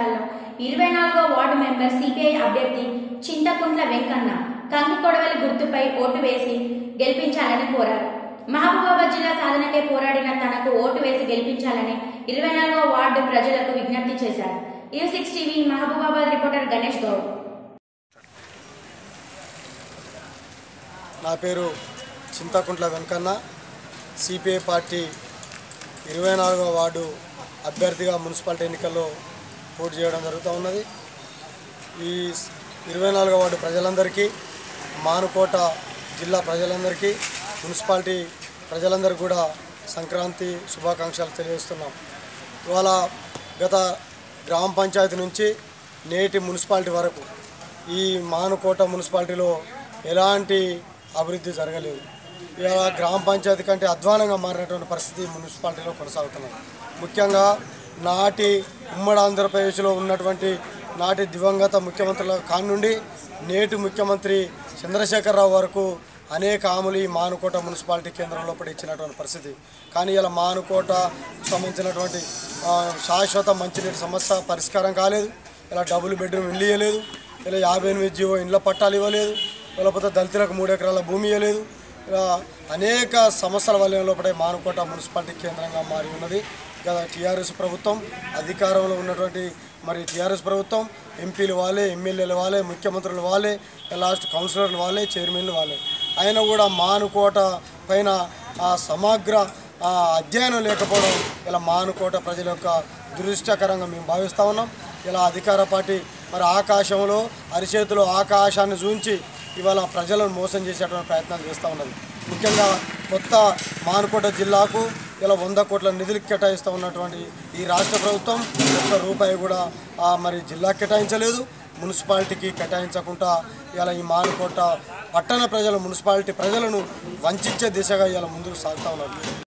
జిల్లాలో ఇరవై నాలుగో వార్డు మెంబర్ సిపిఐ అభ్యర్థి చింతకుంట్ల వెంకన్న కంకి కొడవలి గుర్తుపై ఓటు వేసి గెలిపించాలని కోరారు మహబూబాబాద్ జిల్లా సాధనకే పోరాడిన తనకు ఓటు వేసి గెలిపించాలని ఇరవై నాలుగో వార్డు ప్రజలకు విజ్ఞప్తి చేశారు U six TV Mahabubabad reporter Ganesh Goud నా పేరు చింతకుంట్ల వెంకన్న సిపిఐ పార్టీ ఇరవై నాలుగవ వార్డు అభ్యర్థిగా మున్సిపాలిటీ ఎన్నికల్లో పోటీ చేయడం జరుగుతూ ఉన్నది ఈ ఇరవై నాలుగవ వార్డు ప్రజలందరికీ మానుకోట జిల్లా ప్రజలందరికీ మున్సిపాలిటీ ప్రజలందరికీ కూడా సంక్రాంతి శుభాకాంక్షలు తెలియజేస్తున్నాం ఇవాళ గత గ్రామ పంచాయతీ నుంచి నేటి మున్సిపాలిటీ వరకు ఈ మానుకోట మున్సిపాలిటీలో ఎలాంటి అభివృద్ధి జరగలేదు ఇవాళ గ్రామ పంచాయతీ కంటే అధ్వానంగా మారినటువంటి పరిస్థితి మున్సిపాలిటీలో కొనసాగుతున్నది ముఖ్యంగా నాటి ఉమ్మడి ఆంధ్రప్రదేశ్లో ఉన్నటువంటి నాటి దివంగత ముఖ్యమంత్రుల కానుండి నేటి ముఖ్యమంత్రి చంద్రశేఖరరావు వరకు అనేక హామీలు ఈ మానుకోట మున్సిపాలిటీ కేంద్రంలో పడి ఇచ్చినటువంటి పరిస్థితి కానీ ఇలా మానుకోట సంబంధించినటువంటి ఆ, శాశ్వత మంచినీటి సమస్య పరిష్కారం కాలేదు ఇలా డబుల్ బెడ్రూమ్ ఇల్లు ఇవ్వలేదు ఇలా యాభై ఎనిమిది జీవో ఇండ్ల పట్టాలు ఇవ్వలేదు లేకపోతే దళితులకు మూడు ఎకరాల భూమి ఇవ్వలేదు ఇలా అనేక సమస్యల వల్ల లోపడే మానుకోట మున్సిపాలిటీ కేంద్రంగా మారి ఉన్నది గత టీఆర్ఎస్ ప్రభుత్వం అధికారంలో ఉన్నటువంటి మరి టీఆర్ఎస్ ప్రభుత్వం ఎంపీలు వాళ్ళే ఎమ్మెల్యేలు వాళ్ళే ముఖ్యమంత్రులు వాళ్ళే లాస్ట్ కౌన్సిలర్లు వాళ్ళే చైర్మన్లు వాళ్ళే అయినా కూడా మానుకోట పైన ఆ సమగ్ర ఆ అధ్యయనం లేకపోవడం ఇలా మానుకోట ప్రజల యొక్క దురదృష్టకరంగా మేము భావిస్తూ ఉన్నాం ఇలా అధికార పార్టీ మరి ఆకాశంలో అరిచేతిలో ఆకాశాన్ని చూంచి ఇవాళ ప్రజలను మోసం చేసేటువంటి ప్రయత్నాలు చేస్తూ ఉన్నది ముఖ్యంగా కొత్త మానుకోట జిల్లాకు ఇలా వంద కోట్ల నిధులు కేటాయిస్తూ ఉన్నటువంటి ఈ రాష్ట్ర ప్రభుత్వం ఒక్క రూపాయి కూడా ఆ, మరి జిల్లా కేటాయించలేదు మున్సిపాలిటీకి కేటాయించకుండా ఇలా ఈ మానుకోట పట్టణ ప్రజలు మున్సిపాలిటీ ప్రజలను వంచే దిశగా ఇలా ముందుకు సాగుతూ ఉన్నారు